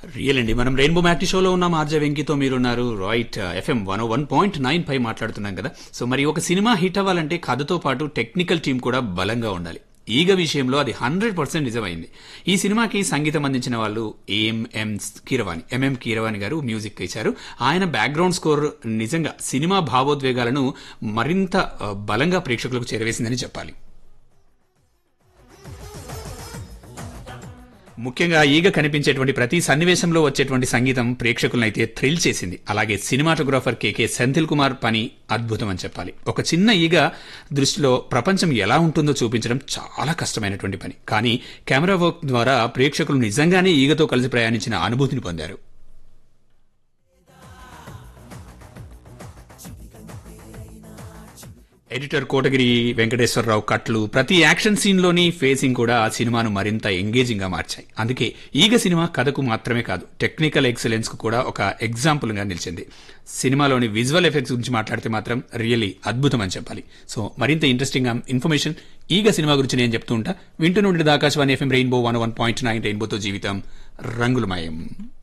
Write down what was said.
real అండి మనం rainbow మ్యాక్టి షోలో ఉన్నాం ఆర్జే వెంకితో మీరున్నారు right FM one one point nine పై మాట్లాడుతున్నాం కదా సో మరి ఒక సినిమా హిట్ అవ్వాలంటే కథతో పాటు టెక్నికల్ టీం కూడా బలంగా ఉండాలి ఈగ విషయంలో అది హండ్రెడ్ పర్సెంట్ నిజమైంది ఈ సినిమాకి సంగీతం అందించిన వాళ్ళు ఏఎంఎం కీరవాణి ఎంఎం కీరవాణి గారు మ్యూజిక్ ఇచ్చారు ఆయన బ్యాక్గ్రౌండ్ స్కోర్ నిజంగా సినిమా భావోద్వేగాలను మరింత ఆ, బలంగా ప్రేక్షకులకు చేరవేసిందని చెప్పాలి ముఖ్యంగా ఈగ కనిపించేటువంటి ప్రతి సన్నివేశంలో వచ్చేటువంటి సంగీతం ప్రేక్షకులను అయితే థ్రిల్ చేసింది అలాగే సినిమాటోగ్రాఫర్ కేకే సెంథిల్ కుమార్ పని అద్భుతం అని చెప్పాలి ఒక చిన్న ఈగ దృష్టిలో ప్రపంచం ఎలా ఉంటుందో చూపించడం చాలా కష్టమైనటువంటి పని కానీ కెమెరా వర్క్ ద్వారా ప్రేక్షకులు నిజంగానే ఈగతో కలిసి ప్రయాణించిన అనుభూతిని పొందారు ఎడిటర్ కోటగిరి వెంకటేశ్వరరావు కట్లు ప్రతి యాక్షన్ సీన్ లోని ఫేసింగ్ కూడా ఆ సినిమాను మరింత ఎంగేజింగ్ గా మార్చాయి అందుకే ఈగ సినిమా కథకు మాత్రమే కాదు టెక్నికల్ ఎక్సలెన్స్ కు కూడా ఒక ఎగ్జాంపుల్ గా నిలిచింది సినిమాలోని విజువల్ ఎఫెక్ట్స్ గురించి మాట్లాడితే మాత్రం రియల్లీ అద్భుతం అని చెప్పాలి సో మరింత ఇంట్రెస్టింగ్ ఇన్ఫర్మేషన్ ఈగ సినిమా గురించి నేను చెప్తూ ఉంటా వింటూ నుండి Akashvani FM rainbow one one point nine రెయిన్బోతో జీవితం రంగులమయం